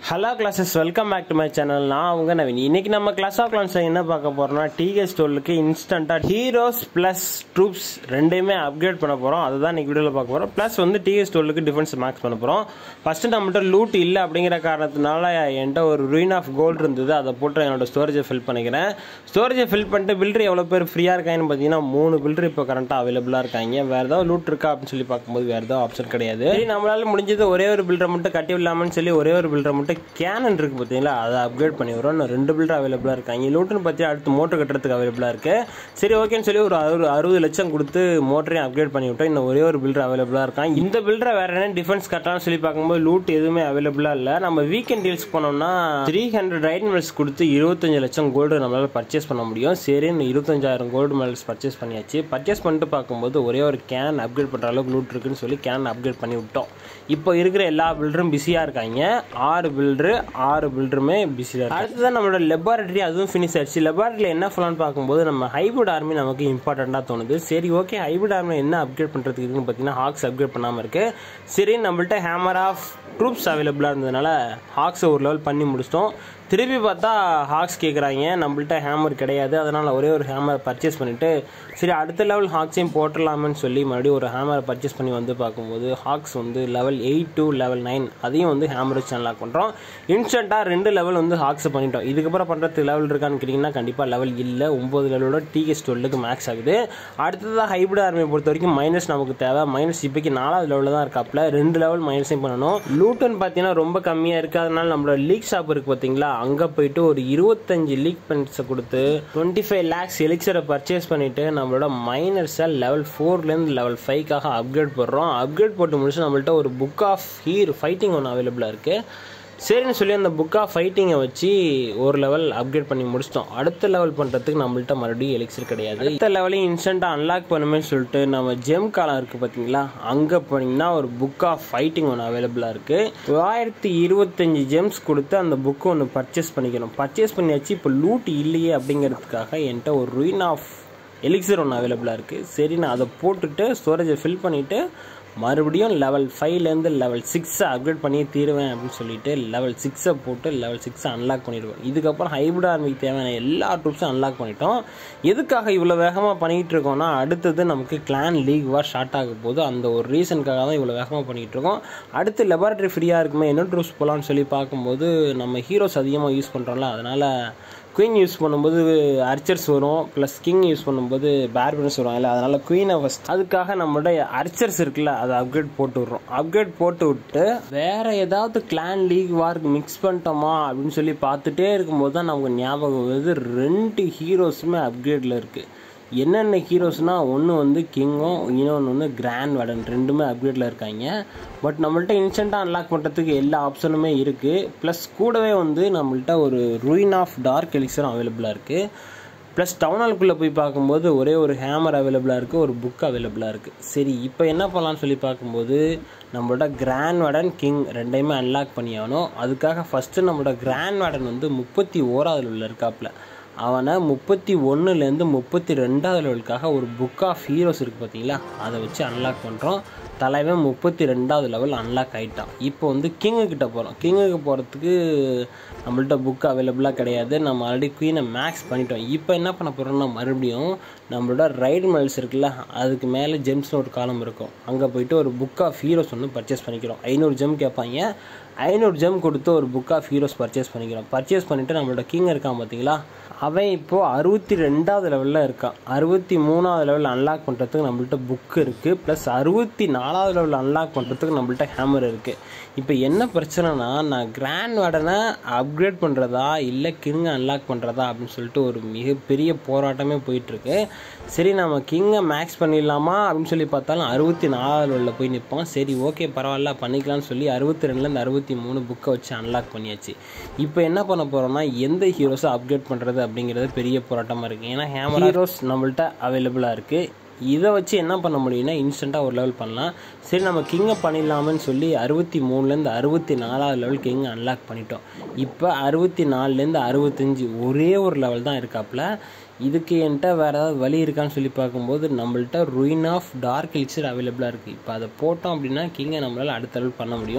hello clashers welcome back to my channel நான் உங்க நவீன் இன்னைக்கு நம்ம கிளாஸ் ஆஃப் கிளான்ஸ்ல என்ன பார்க்க போறோம்னா டிகேஸ் டோலுக்கு இன்ஸ்டன்டா ஹீரோஸ் பிளஸ் ட்ரூப்ஸ் ரெண்டையுமே அப்கிரேட் பண்ண போறோம் அதுதான் இன்னைக்கு வீடியோல பார்க்க போறோம் பிளஸ் வந்து டிகேஸ் டோலுக்கு டிஃபென்ஸ் மேக்ஸ் பண்ண போறோம் ஃபர்ஸ்ட் நம்மகிட்ட லூட் இல்லை அப்படிங்கிற காரணத்தினால என்கிட்ட ஒரு ruin ஆஃப் கோல்டு இருந்தது அதை போட்டு என்னோட ஸ்டோரேஜை ஃபில் பண்ணிக்கிறேன் ஸ்டோரேஜை ஃபில் பண்ணிட்டு பில்டர் எவ்வளோ பேர் ஃப்ரீயாக இருக்காங்கன்னு பார்த்தீங்கன்னா மூணு பில்டர் இப்போ கரண்ட்டாக அவைலபிளாக இருக்காங்க வேறு ஏதாவது லூட் இருக்கா அப்படின்னு சொல்லி பார்க்கும்போது வேறு ஏதாவது ஆப்ஷன் கிடையாது சரி நம்மளால முடிஞ்சது ஒரே ஒரு பில்டரை மட்டும் கட்டி விடலாமன்னு சொல்லி ஒரே ஒரு பில்டரை மட்டும் கேனன் இருக்கு பார்த்தீங்களா அதை அப்கிரேட் பண்ணி வரோம் இன்னும் ரெண்டு பில்டர் அவைலபிளாக இருக்காங்க லூட்டுன்னு பார்த்தி அடுத்து மோட்டர் கட்டுறதுக்கு அவைலபிளாக இருக்கு சரி ஓகேன்னு சொல்லி ஒரு அறு அறுபது லட்சம் கொடுத்து மோட்டரையும் அப்கிரேட் பண்ணி விட்டோம் இன்னும் ஒரே ஒரு பில்டர் அவைலபிளாக இருக்கான் இந்த பில்டரை வேற என்ன டிஃபென்ஸ் கட்டலாம்னு சொல்லி பார்க்கும்போது லூட் எதுவுமே அவைலபிளாக இல்லை நம்ம வீக்கெண்ட் டீல்ஸ் போனோம்னா த்ரீ ஹண்ட்ரட் ரைட் மெல்ஸ் கொடுத்து இருபத்தஞ்சு லட்சம் கோல்டு நம்மளால பர்ச்சேஸ் பண்ண முடியும் சரி இருபத்தஞ்சாயிரம் கோல்டு மெடல்ஸ் பர்ச்சேஸ் பண்ணியாச்சு பர்ச்சேஸ் பண்ணிட்டு பார்க்கும்போது ஒரே ஒரு கேன் அப்கிரேட் பண்ணுற அளவுக்கு லூட் இருக்குன்னு சொல்லி கேன் அப்கிரேட் பண்ணி விட்டோம் இப்போ இருக்கிற எல்லா பில்டரும் பிஸியாக இருக்காங்க ஆறு பில்டரு ஆறு பில்டருமே பிஸியாக இருக்கு அடுத்ததான் நம்மளோட லெபார்டரி அதுவும் ஃபினிஷ் ஆயிடுச்சு லெபார்டரியில் என்ன பண்ணலாம்னு பார்க்கும்போது நம்ம ஹைபிரிட் ஆர்மி நமக்கு இம்பார்ட்டண்ட்டாக தோணுது சரி ஓகே ஹைபிரிட் ஆர்மி என்ன அப்கிரேட் பண்ணுறதுக்கு இருக்குன்னு பார்த்தீங்கன்னா ஹாக்ஸ் அப்கிரேட் பண்ணாமல் இருக்கு சரி நம்மள்ட்ட ஹேமர் ஆஃப் ட்ரூப்ஸ் அவைலபிளாக இருந்ததுனால ஹாக்ஸை ஒரு லெவல் பண்ணி முடிச்சிட்டோம் திருப்பி பார்த்தா ஹாக்ஸ் கேட்குறாங்க நம்மள்ட்ட ஹேமர் கிடையாது அதனால் ஒரே ஒரு ஹேமர் பர்ச்சேஸ் பண்ணிவிட்டு சரி அடுத்த லெவல் ஹாக்ஸையும் போட்டுடலாமேன்னு சொல்லி மறுபடியும் ஒரு ஹேமரை பர்ச்சேஸ் பண்ணி வந்து பார்க்கும்போது ஹாக்ஸ் வந்து level eight to level nine அதையும் வந்து ஹேமர் வச்சு அன்லாக் பண்ணுறோம் இன்ஸ்டண்ட்டாக ரெண்டு லெவல் வந்து ஹாக்ஸை பண்ணிட்டோம் இதுக்கப்புறம் பண்ணுறதுக்கு லெவல் இருக்கான்னு கேட்டிங்கன்னா கண்டிப்பாக லெவல் இல்லை ஒம்பது லெவலோட டிஎஸ் டுவெல்லுக்கு மேக்ஸ் ஆகுது அடுத்ததாக ஹைபிரிட் ஆர்மியை பொறுத்த வரைக்கும் மைனஸ் நமக்கு தேவை மைனஸ் இப்போக்கி நாலாவது லெவலில் தான் இருக்காப்புல ரெண்டு லெவல் மைனஸையும் பண்ணணும் லூட்டுன்னு பார்த்தீங்கன்னா ரொம்ப கம்மியாக இருக்குது அதனால நம்மளோட லீக் ஷாப் இருக்குது பார்த்தீங்களா அங்கே போயிட்டு ஒரு இருபத்தஞ்சு லீக் பென்ஸை கொடுத்து டுவெண்ட்டி ஃபைவ் லேக்ஸ் எலிக்சரை பர்ச்சேஸ் பண்ணிவிட்டு நம்மளோட மைனர்ஸை லெவல் ஃபோர்லேருந்து லெவல் ஃபைவ்க்காக அப்கிரேட் போடுறோம் அப்கிரேட் போட்டு முடிச்சு நம்மள்ட்ட ஒரு புக் ஆஃப் ஹீர் ஃபைட்டிங் ஒன்று அவைலபிளாக இருக்குது சரின்னு சொல்லி அந்த புக் ஆஃப் ஃபைட்டிங்கை வச்சு ஒரு லெவல் அப்கிரேட் பண்ணி முடிச்சிட்டோம் அடுத்த லெவல் பண்ணுறதுக்கு நம்மள்ட்ட மறுபடியும் எலிக்சர் கிடையாது அடுத்த லெவலையும் இன்ஸ்டண்ட்டாக அன்லாக் பண்ணுமே சொல்லிட்டு நம்ம ஜெம் காலம் இருக்குது பார்த்தீங்களா அங்கே போனீங்கன்னா ஒரு புக் ஆஃப் ஃபைட்டிங் ஒன்று அவைலபிளாக இருக்குது தொள்ளாயிரத்தி இருபத்தஞ்சி ஜெம்ஸ் கொடுத்து அந்த புக்கு ஒன்று பர்ச்சேஸ் பண்ணிக்கணும் பர்ச்சேஸ் பண்ணியாச்சு இப்போ லூட் இல்லையே அப்படிங்கிறதுக்காக என்கிட்ட ஒரு ruin ஆஃப் எலிக்சர் ஒன்று அவைலபிளாக இருக்குது சரி நான் அதை போட்டுட்டு ஸ்டோரேஜை ஃபில் பண்ணிவிட்டு மறுபடியும் லெவல் ஃபைவ்லேருந்து லெவல் சிக்ஸை அப்கிரேட் பண்ணி தீருவேன் அப்படின்னு சொல்லிட்டு லெவல் சிக்ஸை போட்டு லெவல் சிக்ஸை அன்லாக் பண்ணிடுவேன் இதுக்கப்புறம் ஹைபிரிட் ஆர்மிக்கு தேவையான எல்லா ட்ரூப்ஸும் அன்லாக் பண்ணிட்டோம் எதுக்காக இவ்வளோ வேகமாக பண்ணிகிட்டு இருக்கோம்னா அடுத்தது நமக்கு கிளான் லீக் வார் ஸ்டார்ட் ஆக போது அந்த ஒரு ரீசனுக்காக தான் இவ்வளோ வேகமாக பண்ணிகிட்டு இருக்கோம் அடுத்து லெபார்டரி ஃப்ரீயாக இருக்குமே என்ன ட்ரூப்ஸ் போகலான்னு சொல்லி பார்க்கும்போது நம்ம ஹீரோஸ் அதிகமாக யூஸ் பண்ணுறோம்ல அதனால் குயின் யூஸ் பண்ணும்போது அர்ச்சர்ஸ் வரும் ப்ளஸ் கிங் யூஸ் பண்ணும்போது பேர்பன்ஸ் வரும் இல்லை அதனால் குயினை ஃபஸ்ட் அதுக்காக நம்மளோட அர்ச்சர்ஸ் இருக்குல்ல அதை அப்கிரேட் போட்டு விட்றோம் அப்கிரேட் போட்டு விட்டு வேற ஏதாவது கிளான் லீக் வார்க்கு மிக்ஸ் பண்ணிட்டோமா அப்படின்னு சொல்லி பார்த்துட்டே இருக்கும்போது தான் நமக்கு ஞாபகம் வருது ரெண்டு ஹீரோஸுமே அப்கிரேடில் இருக்குது என்னென்ன ஹீரோஸ்னால் ஒன்று வந்து கிங்கும் இன்னொன்று வந்து கிராண்ட் வார்டன் ரெண்டுமே அப்கிரேடில் இருக்காங்க பட் நம்மள்ட்ட இன்ஸ்டண்ட்டாக அன்லாக் பண்ணுறதுக்கு எல்லா ஆப்ஷனுமே இருக்குது ப்ளஸ் கூடவே வந்து நம்மள்ட்ட ஒரு ruin ஆஃப் டார்க் எலிக்ஸரும் அவைலபிளாக இருக்குது ப்ளஸ் டவுனாலுக்குள்ளே போய் பார்க்கும்போது ஒரே ஒரு ஹேமர் அவைலபிளாக இருக்குது ஒரு புக் அவைலபிளாக இருக்குது சரி இப்போ என்ன பண்ணலாம்னு சொல்லி பார்க்கும்போது நம்மளோட கிராண்ட் வார்டன் கிங் ரெண்டையுமே அன்லாக் பண்ணி ஆகணும் அதுக்காக ஃபஸ்ட்டு நம்மளோட கிராண்ட் வார்டன் வந்து முப்பத்தி ஓராவது உள்ள இருக்காப்புல அவனை முப்பத்தி ஒன்றுலேருந்து முப்பத்தி ரெண்டாவது லெவலுக்காக ஒரு புக் ஆஃப் ஹீரோஸ் இருக்குது பார்த்தீங்களா அதை வச்சு அன்லாக் பண்ணுறோம் தலைவன் முப்பத்தி ரெண்டாவது லெவல் அன்லாக் ஆகிட்டான் இப்போ வந்து கிங்கு கிட்ட போகிறோம் கிங்குக்கு போகிறதுக்கு நம்மள்ட்ட புக் அவைலபிளாக கிடையாது நம்ம ஆல்ரெடி குயினை மேக்ஸ் பண்ணிட்டோம் இப்போ என்ன பண்ண போகிறோம்னா மறுபடியும் நம்மளோட ரைடு மெல்ஸ் இருக்குல்ல அதுக்கு மேலே ஜெம்ஸ்னு ஒரு காலம் இருக்கும் அங்கே போயிட்டு ஒரு புக் ஆஃப் ஹீரோஸ் ஒன்று பர்ச்சேஸ் பண்ணிக்கிறோம் ஐநூறு ஜெம் கேட்பாங்க ஐநூறு ஜெம் கொடுத்து ஒரு புக் ஆஃப் ஹீரோஸ் பர்ச்சேஸ் பண்ணிக்கிறோம் பர்ச்சேஸ் பண்ணிவிட்டு நம்மளோட கிங் இருக்கான் பார்த்தீங்களா அவன் இப்போது அறுபத்தி ரெண்டாவது லெவலில் இருக்கான் அறுபத்தி மூணாவது லெவலில் அன்லாக் பண்ணுறதுக்கு நம்மள்ட்ட புக் இருக்குது ப்ளஸ் அறுபத்தி நாலாவது லெவலில் அன்லாக் பண்ணுறதுக்கு நம்மள்ட்ட ஹேமர் இருக்குது இப்போ என்ன பிரச்சனைனா நான் கிராண்ட் வார்டனை அப்கிரேட் பண்ணுறதா இல்லை கிங்கை அன்லாக் பண்ணுறதா அப்படின்னு சொல்லிட்டு ஒரு மிகப்பெரிய போராட்டமே போயிட்டுருக்கு சரி நம்ம கிங்கை மேக்ஸ் பண்ணிடலாமா அப்படின்னு சொல்லி பார்த்தாலும் அறுபத்தி நாலாவது லெவலில் போய் நிற்போம் சரி ஓகே பரவாயில்ல பண்ணிக்கலாம்னு சொல்லி அறுபத்தி ரெண்டுலேருந்து அறுபத்தி மூணு புக்கை வச்சு அன்லாக் பண்ணியாச்சு இப்போ என்ன பண்ண போகிறோம்னா எந்த ஹீரோஸை அப்கிரேட் பண்ணுறது அப்படிங்கிறது பெரிய போராட்டமாக இருக்குது ஏன்னா ஹேமர் ஹீரோஸ் நம்மள்ட்ட அவைலபிளாக இருக்குது இதை வச்சு என்ன பண்ண முடியும்னா இன்ஸ்டண்ட்டாக ஒரு லெவல் பண்ணலாம் சரி நம்ம கிங்கை பண்ணிடலாமன்னு சொல்லி அறுபத்தி மூணுலேருந்து அறுபத்தி நாலாவது லெவல் கிங்கை அன்லாக் பண்ணிட்டோம் இப்போ அறுபத்தி நாலுலேருந்து அறுபத்தஞ்சி ஒரே ஒரு லெவல் தான் இருக்காப்புல இதுக்கு என்கிட்ட வேறு ஏதாவது வழி இருக்கான்னு சொல்லி பார்க்கும்போது நம்மள்ட்ட ruin ஆஃப் டார்க் எலிக்சர் அவைலபிளாக இருக்குது இப்போ அதை போட்டோம் அப்படின்னா கிங்கை நம்மளால் அடுத்த லெவல் பண்ண முடியும்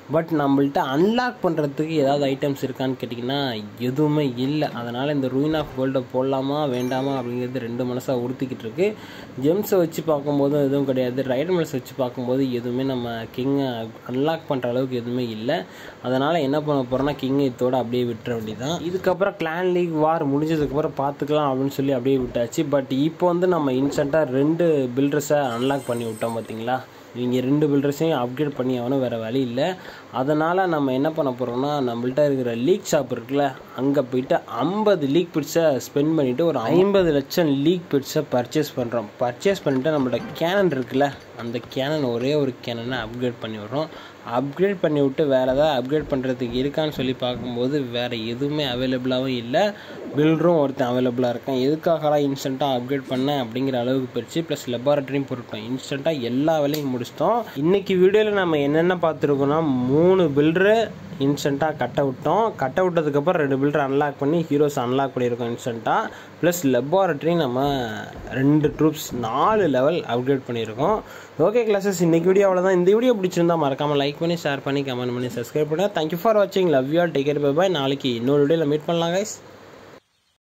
பட் நம்மள்ட்ட அன்லாக் பண்ணுறதுக்கு ஏதாவது ஐட்டம்ஸ் இருக்கான்னு கேட்டிங்கன்னா எதுவுமே இல்லை அதனால் இந்த ரூயின் ஆஃப் கோல்டை போடலாமா வேண்டாமா அப்படிங்கிறது ரெண்டு மனசாக உறுத்திக்கிட்டு இருக்கு ஜெம்ஸை வச்சு பார்க்கும்போது எதுவும் கிடையாது ரைடர்மெல்ஸ் வச்சு பார்க்கும்போது எதுவுமே நம்ம கிங்கை அன்லாக் பண்ணுற அளவுக்கு எதுவுமே இல்லை அதனால் என்ன பண்ண போகிறோம்னா கிங்கை இதோட அப்படியே விட்டுற வேண்டியதான் இதுக்கப்புறம் கிளான் லீக் வார் முடிஞ்சதுக்கப்புறம் பார்த்துக்கலாம் அப்படின்னு சொல்லி அப்படியே விட்டாச்சு பட் இப்போ வந்து நம்ம இன்ஸ்டண்ட்டாக ரெண்டு பில்டர்ஸை அன்லாக் பண்ணி விட்டோம் பார்த்தீங்களா இவங்க ரெண்டு பில்டர்ஸையும் அப்கிரேட் பண்ணி ஆகணும் வேறு வழி இல்லை அதனால் நம்ம என்ன பண்ண போகிறோம்னா நம்மள்ட்ட இருக்கிற லீக் ஷாப் இருக்குல்ல அங்கே போயிட்டு ஐம்பது லீக் பிட்ஸை ஸ்பெண்ட் பண்ணிவிட்டு ஒரு ஐம்பது லட்சம் லீக் பிட்ஸை பர்ச்சேஸ் பண்ணுறோம் பர்ச்சேஸ் பண்ணிவிட்டு நம்மளோட கேனன் இருக்குல்ல அந்த கேனன் ஒரே ஒரு கேனனை அப்கிரேட் பண்ணி விட்றோம் அப்கிரேட் பண்ணி விட்டு வேறு ஏதாவது அப்கிரேட் பண்ணுறதுக்கு இருக்கான்னு சொல்லி பார்க்கும்போது வேறு எதுவுமே அவைலபிளாகவும் இல்லை பில்டரும் ஒருத்தன் அவைலபிளாக இருக்கான் எதுக்காகலாம் இன்ஸ்டண்ட்டாக அப்கிரேட் பண்ணேன் அப்படிங்கிற அளவுக்கு போயிடுச்சு ப்ளஸ் லெபார்ட்டரியும் போட்டுட்டோம் இன்ஸ்டண்ட்டாக எல்லா வேலையும் முடிச்சிட்டோம் இன்றைக்கி வீடியோவில் நம்ம என்னென்ன பார்த்துருக்கோம்னா மூணு பில்டரு இன்ஸ்டண்ட்டாக கட்ட விட்டோம் கட்ட விட்டதுக்கப்புறம் ரெண்டு பில்டர் அன்லாக் பண்ணி ஹீரோஸ் அன்லாக் பண்ணியிருக்கோம் இன்ஸ்டண்ட்டாக ப்ளஸ் லெபார்ட்டரி நம்ம ரெண்டு ட்ரூப்ஸ் நாலு லெவல் அப்கிரேட் பண்ணியிருக்கோம் ஓகே கிளாஸஸ் இன்றைக்கி வீடியோ அவ்வளோதான் இந்த வீடியோ பிடிச்சிருந்தா மறக்காமல் லைக் பண்ணி ஷேர் பண்ணி கமெண்ட் பண்ணி சப்ஸ்கிரைப் பண்ணுங்கள் தேங்க்யூ ஃபார் வாட்சிங் love you all take care bye bye நாளைக்கு இன்னொரு வீடியோவில் மீட் பண்ணலாம் கைஸ்